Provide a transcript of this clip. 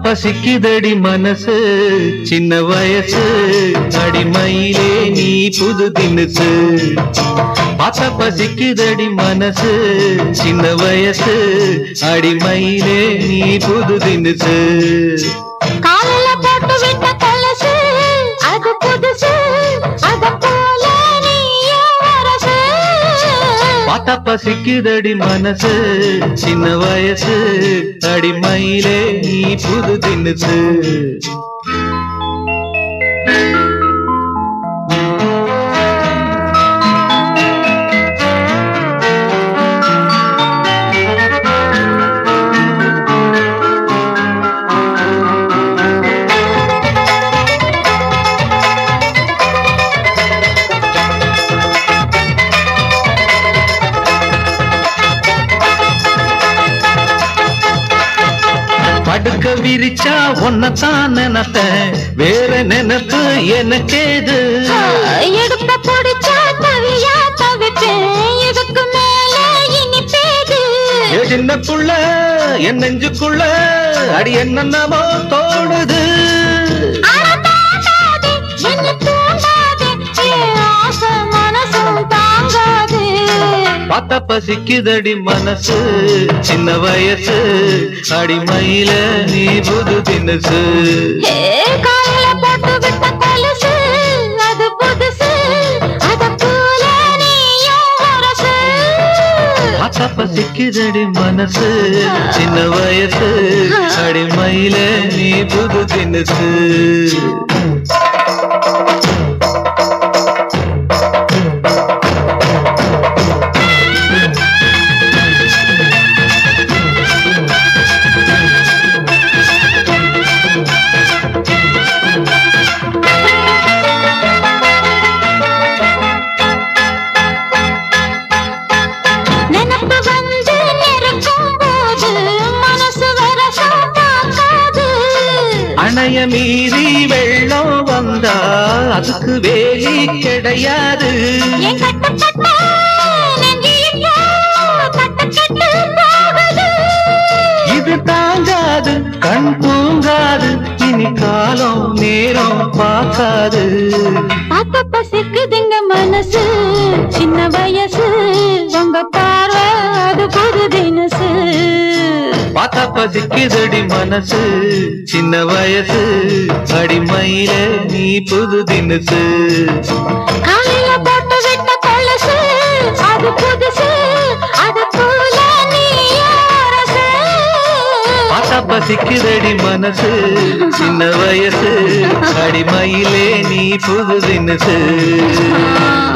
பசிக்குதடி மனசு சின்ன வயசு அடிமையிலே நீ புது தினுசு பார்த்த பசிக்குதடி மனசு சின்ன வயசு அடிமையிலே நீ புது தினுசு காலில போட்டு விட்ட கொலுசு அது புதுசு அத போல நீயும் அரசு பார்த்தா பசிக்குதடி மனசு சின்ன வயசு அடிமையிலே நீ புது தினுசு படுக்க விரிச்சா ஒன்னதான் நினைப்பேன் வேற நினைப்பு எனக்கேது எடுப்ப பிடிச்சா தவியா தவிப்பேன் இதுக்கு மேல இனிப்பேது ஏ சின்ன புள்ள என் நெஞ்சுக்குள்ள அடி என்னென்னமோ தோணுது ஆனா தாண்டாதே, என்னை தூண்டாதே, என் ஆசை மனசும் தாங்காது பார்த்த பசிக்குதடி மனசு சின்ன வயசு அடிமையில நீ புது தினசு ஏ, காலில போட்டு விட்ட கொலுசு, அது புதுசு, அதப் போல நீயும் அரசு. பார்த்த பசிக்குதடி மனசு சின்ன வயசு அடிமையில நீ புது தினசு நினப்பு வந்து நெருக்கும் போது மனசு வரசம் தாங்காது. அணைய மீறி வெள்ளம் வந்தா அதுக்கு வேலி கிடையாது என் கட்டுப்பட்ட நெஞ்சு இப்போ கட்டுக்கட்டு போகுது. இது தாங்காது கண் தூங்காது இனி காலம் நேரம் பார்க்காது பார்க்க பசிக்குதுங்க மனசு சின்ன வயசு உங்க பார்வை அது புது தினசு பார்த்தா பசிக்குதடி மனசு சின்ன வயசு அடிமையில நீ புது தினசு காலையில போட்டு விட்ட கொலுசு அது புதுசு அது போல நீ அரசு பார்த்தா பசிக்குதடி மனசு சின்ன வயசு அடிமையிலே நீ புது தினசு ஆ